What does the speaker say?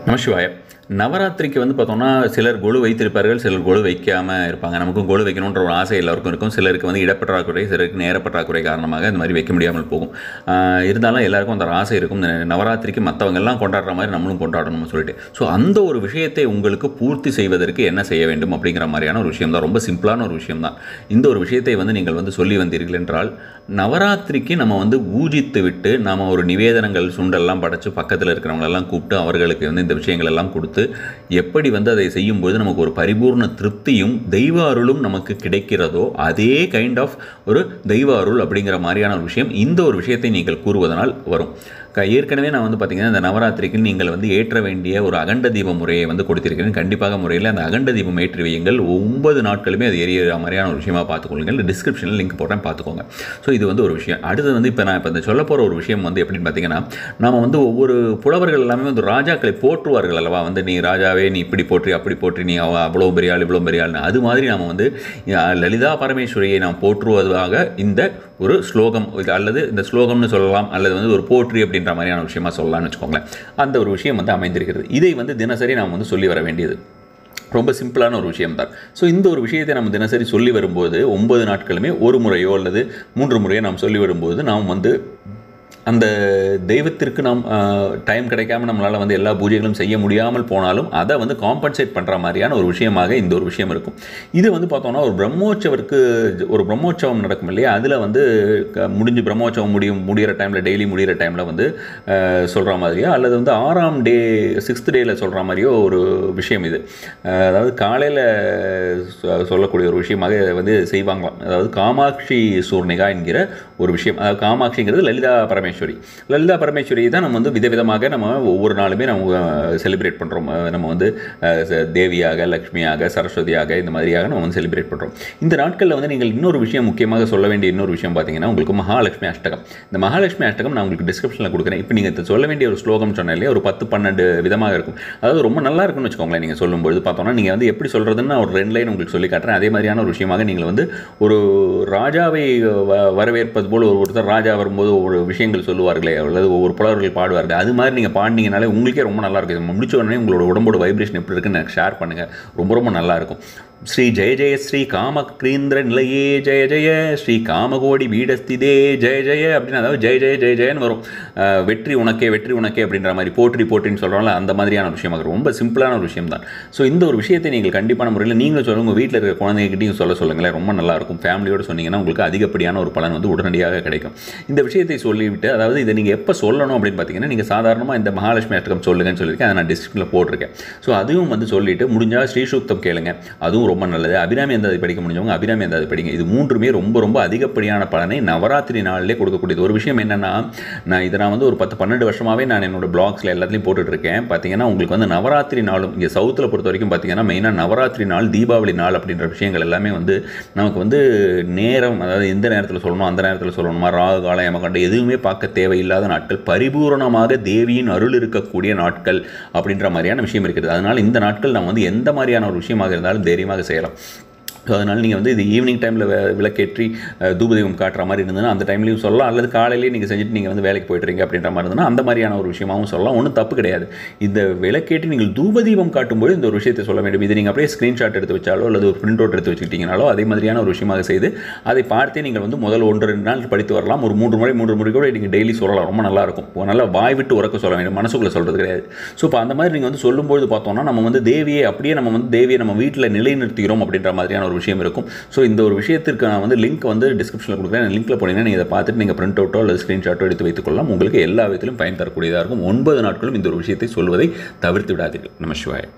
நமசிவாய நவராத்திரிக்கு வந்து பார்த்தோம்னா சிலர் கொலு வைத்திருப்பார்கள் சிலர் கொலு வைக்காமல் இருப்பாங்க நமக்கும் கொலு வைக்கணுன்ற ஒரு ஆசை எல்லாருக்கும் இருக்கும் சிலருக்கு வந்து இடப்பற்றாக்குறை சிலருக்கு நேரப்பற்றாக்குறை காரணமாக இந்த மாதிரி வைக்க முடியாமல் போகும் ஆஹ் இருந்தாலும் எல்லாருக்கும் அந்த ஒரு ஆசை இருக்கும் இந்த நவராத்திரிக்கு மற்றவங்க எல்லாம் கொண்டாடுற மாதிரி நம்மளும் கொண்டாடணும்னு சொல்லிட்டு ஸோ அந்த ஒரு விஷயத்தை உங்களுக்கு பூர்த்தி செய்வதற்கு என்ன செய்ய வேண்டும் அப்படிங்கிற மாதிரியான ஒரு விஷயம் தான் ரொம்ப சிம்பிளான ஒரு விஷயம் தான் இந்த ஒரு விஷயத்தை வந்து நீங்கள் வந்து சொல்லி வந்தீர்கள் என்றால் நவராத்திரிக்கு நம்ம வந்து ஊஜித்து விட்டு நாம் ஒரு நிவேதனங்கள் சுண்டெல்லாம் படைச்சு பக்கத்தில் இருக்கிறவங்களெல்லாம் கூப்பிட்டு அவர்களுக்கு வந்து இந்த விஷயங்கள் எல்லாம் கொடுத்து எப்படி வந்து அதை செய்யும்போது நமக்கு ஒரு பரிபூர்ண திருப்தியும் தெய்வ அருளும் நமக்கு கிடைக்கிறதோ அதே கைண்ட் ஆஃப் ஒரு தெய்வ அருள் அப்படிங்கிற மாதிரியான ஒரு விஷயம் இந்த ஒரு விஷயத்தை நீங்கள் கூறுவதனால் வரும் க- ஏற்கனவே நான் வந்து பார்த்தீங்கன்னா இந்த நவராத்திரிக்கு நீங்கள் வந்து ஏற்ற வேண்டிய ஒரு அகண்ட தீப முறையை வந்து கொடுத்திருக்கிறேன் கண்டிப்பாக முறையில் அந்த அகண்ட தீபம் ஏற்றி வையுங்கள் ஒன்பது நாட்களுமே அது எரிய மாதிரியான ஒரு விஷயமா பார்த்துக்கொள்ளுங்கள் டிஸ்கிரிப்ஷனில் லிங்க் போடுறேன் பார்த்துக்கோங்க ஸோ இது வந்து ஒரு விஷயம் அடுத்தது வந்து இப்போ நான் இப்போ இந்த சொல்ல போகிற ஒரு விஷயம் வந்து எப்படின்னு பார்த்தீங்கன்னா நாம வந்து ஒவ்வொரு புலவர்கள் எல்லாமே வந்து ராஜாக்களை போற்றுவார்கள் அல்லவா வந்து நீ ராஜாவே நீ இப்படி போற்றி அப்படி போற்றி நீ அவ அவ்வளோ பெரிய ஆள் இவ்வளோ பெரிய ஆள்னு அது மாதிரி நாம வந்து அஹ், லலிதா பரமேஸ்வரியை நாம் போற்றுவதாக இந்த ஒரு ஸ்லோகம் இது அல்லது இந்த ஸ்லோகம்னு சொல்லலாம் அல்லது வந்து ஒரு போற்றி அப்படின்ற மாதிரியான விஷயமா சொல்லலாம்னு வச்சுக்கோங்களேன் அந்த ஒரு விஷயம் வந்து அமைந்திருக்கிறது இதை வந்து தினசரி நாம் வந்து சொல்லி வர வேண்டியது ரொம்ப சிம்பிளான ஒரு விஷயம் தான் ஸோ இந்த ஒரு விஷயத்தை நம்ம தினசரி சொல்லி வரும்போது ஒன்பது நாட்களுமே ஒரு முறையோ அல்லது மூன்று முறையோ நாம் சொல்லி வரும்போது நாம் வந்து அந்த தெய்வத்திற்கு நாம் டைம் கிடைக்காம நம்மளால் வந்து எல்லா பூஜைகளும் செய்ய முடியாமல் போனாலும் அதை வந்து காம்பன்சேட் பண்ணுற மாதிரியான ஒரு விஷயமாக இந்த ஒரு விஷயம் இருக்கும் இது வந்து பார்த்தோம்னா ஒரு பிரம்மோற்சவருக்கு ஒரு பிரம்மோற்சவம் நடக்கும் இல்லையா அதில் வந்து க- முடிஞ்சு பிரம்மோற்சவம் முடியும் முடிகிற டைமில் டெய்லி முடிகிற டைமில் வந்து சொல்கிற மாதிரியோ அல்லது வந்து ஆறாம் டே சிக்ஸ்த் டேயில் சொல்கிற மாதிரியோ ஒரு விஷயம் இது அஹ், அதாவது காலையில் சொல்லக்கூடிய ஒரு விஷயமாக இதை வந்து செய்வாங்களாம் அதாவது காமாட்சி சூர்ணிகா என்கிற ஒரு விஷயம் அதாவது காமாட்சிங்கிறது லலிதா பரமேஸ்வரி லலிதா பரமேஸ்வரி தான் நம்ம வந்து விதவிதமாக நம்ம ஒவ்வொரு நாளுமே நம்ம செலிப்ரேட் பண்ணுறோம் நம்ம வந்து அஹ், ச- தேவியாக லக்ஷ்மியாக சரஸ்வதியாக இந்த மாதிரியாக நம்ம வந்து செலிப்ரேட் பண்ணுறோம் இந்த நாட்களில் வந்து நீங்கள் இன்னொரு விஷயம் முக்கியமாக சொல்ல வேண்டிய இன்னொரு விஷயம் பார்த்தீங்கன்னா உங்களுக்கு மகாலட்சுமி அஷ்டகம் இந்த மகாலட்சுமி அஷ்டகம் நான் உங்களுக்கு டிஸ்கிரிப்ஷனில் கொடுக்குறேன் இப்போ நீங்கள் சொல்ல வேண்டிய ஒரு ஸ்லோகம் சொன்னேன் இல்லையா ஒரு பத்து பன்னெண்டு விதமாக இருக்கும் அதாவது ரொம்ப நல்லா இருக்குன்னு வச்சுக்கோங்களேன் நீங்கள் சொல்லும்போது பார்த்தோம்னா நீங்கள் வந்து எப்படி சொல்கிறதுன்னு நான் ஒரு ரெண்டு லைன் உங்களுக்கு சொல்லி காட்டுறேன் அதே மாதிரியான ஒரு விஷயமாக நீங்கள் வந்து ஒரு ராஜாவை வ- வரவேற்பது போல் ஒரு ஒருத்தர் ராஜா வரும்போது ஒரு விஷயங்கள் சொல்லுவார்களே அல்லது ஒவ்வொரு புலவர்கள் பாடுவார்கள் அது மாதிரி நீங்கள் பாடினீங்கனாலே உங்களுக்கே ரொம்ப நல்லா இருக்கும் இது முடிச்ச உடனே உங்களோட உடம்போட வைப்ரேஷன் எப்படி இருக்குன்னு எனக்கு ஷேர் பண்ணுங்கள் ரொம்ப ரொம்ப நல்லா இருக்கும் ஸ்ரீ ஜெய ஜெய ஸ்ரீ காமக்ரீந்திர நிலையே ஜெய ஜெய ஸ்ரீ காமகோடி பீடஸ்திதே ஜெய ஜெய அப்படின்னு அதாவது ஜெய ஜெய ஜெய ஜெயன்னு வரும் அஹ் வெற்றி உனக்கே வெற்றி உனக்கே அப்படின்ற மாதிரி போற்றி போற்றின்னு சொல்கிறோம்ல அந்த மாதிரியான ஒரு விஷயமாக இருக்கும். ரொம்ப சிம்பிளான ஒரு விஷயம் தான் ஸோ இந்த ஒரு விஷயத்தை நீங்கள் கண்டிப்பான முறையில் நீங்களும் சொல்லுங்க உங்கள் வீட்டில் இருக்கிற குழந்தைகிட்டையும் சொல்ல சொல்லுங்களேன் ரொம்ப நல்லா இருக்கும் ஃபேமிலியோடு சொன்னீங்கன்னா உங்களுக்கு அதிகப்படியான ஒரு பலன் வந்து உடனடியாக கிடைக்கும் இந்த விஷயத்தை சொல்லிவிட்டு அதாவது இதை நீங்கள் எப்போ சொல்லணும் அப்படின்னு பார்த்தீங்கன்னா நீங்கள் சாதாரணமாக இந்த மகாலட்சுமி அஷ்டகம் சொல்லுங்கன்னு சொல்லியிருக்கேன் அதை நான் டிஸ்கிரிப்ஷனில் போட்டிருக்கேன் ஸோ அதுவும் வந்து சொல்லிட்டு முடிஞ்சால் ஸ்ரீசூக்தம் கேளுங்க அதுவும் ரொம்ப நல்லது அபிராமி எந்தாதி படிக்க முடிஞ்சவங்க அபிராமி எந்தாதி படிங்க இது மூன்றுமே ரொம்ப ரொம்ப அதிகப்படியான பலனை நவராத்திரி நாளிலே கொடுக்கக்கூடியது ஒரு விஷயம் என்னென்னா நான் இதை நான் வந்து ஒரு பத்து பன்னெண்டு வருஷமாகவே நான் என்னோட பிளாக்ஸில் எல்லாத்துலையும் போட்டுட்டு இருக்கேன் பார்த்தீங்கன்னா உங்களுக்கு வந்து நவராத்திரி நாளும் இங்கே சவுத்தில் பொறுத்த வரைக்கும் பார்த்தீங்கன்னா மெயினாக நவராத்திரி நாள் தீபாவளி நாள் அப்படின்ற விஷயங்கள் எல்லாமே வந்து நமக்கு வந்து நேரம் அதாவது எந்த நேரத்தில் சொல்லணும் அந்த நேரத்தில் சொல்லணுமா ராகு காலம் யமகண்டம் எதுவுமே பார்க்க தேவையில்லாத நாட்கள் பரிபூரணமாக தேவியின் அருள் இருக்கக்கூடிய நாட்கள் அப்படின்ற மாதிரியான விஷயம் இருக்குது அதனால் இந்த நாட்கள் நம்ம வந்து எந்த மாதிரியான ஒரு விஷயமாக இருந்தாலும் தைரியமாக செய்யலாம் ஸோ அதனால் நீங்கள் வந்து இது ஈவினிங் டைமில் விளக்கேற்றி அஹ், தூபதீபம் காட்டுற மாதிரி இருந்ததுன்னா அந்த டைம்லையும் சொல்லலாம் அல்லது காலையிலேயே நீங்கள் செஞ்சுட்டு நீங்கள் வந்து வேலைக்கு போயிட்டுறீங்க அப்படின்ற மாதிரி இருந்ததுன்னா அந்த மாதிரியான ஒரு விஷயமாகவும் சொல்லலாம் ஒன்றும் தப்பு கிடையாது இந்த விளக்கேற்றி நீங்கள் தூபதீபம் காட்டும்போது இந்த ஒரு விஷயத்தை சொல்ல வேண்டும் இது நீங்கள் அப்படியே ஸ்க்ரீன்ஷாட் எடுத்து வச்சாலோ அல்லது ஒரு பிரிண்ட் அவுட் எடுத்து வச்சுக்கிட்டீங்கனாலோ அதே மாதிரியான ஒரு விஷயமாக செய்து அதை பார்த்தே நீங்கள் வந்து முதல் ஒன்று ரெண்டு நாள் படித்து வரலாம் ஒரு மூன்று முறை மூன்று முறை கூட நீங்கள் டெய்லி சொல்லலாம் ரொம்ப நல்லா இருக்கும் ஒரு நல்லா வாய் விட்டு உறக்க சொல்ல வேண்டும் மனசுக்குள்ளே சொல்கிறது கிடையாது ஸோ இப்போ அந்த மாதிரி நீங்கள் வந்து சொல்லும்போது பார்த்தோம்னா நம்ம வந்து தேவியை அப்படியே நம்ம வந்து தேவியை நம்ம வீட்டில் நிலைநிறுத்துகிறோம் அப்படின்ற மாதிரியான ஒரு விஷயம் இருக்கும் ஸோ இந்த ஒரு விஷயத்திற்கு நான் வந்து லிங்க் வந்து டிஸ்கிரிப்ஷனில் கொடுக்குறேன் லிங்க்கில் போனீங்கன்னா நீங்கள் இதை பார்த்துட்டு நீங்கள் பிரிண்ட் அவுட்டோ அல்லது ஸ்க்ரீன்ஷாட்டோ எடுத்து வைத்துக்கொள்ளலாம் உங்களுக்கு எல்லா விதத்திலும் பயன் தரக்கூடியதாக இருக்கும் ஒன்பது நாட்களும் இந்த ஒரு விஷயத்தை சொல்வதை தவிர்த்து விடாதீர்கள் நம சிவாய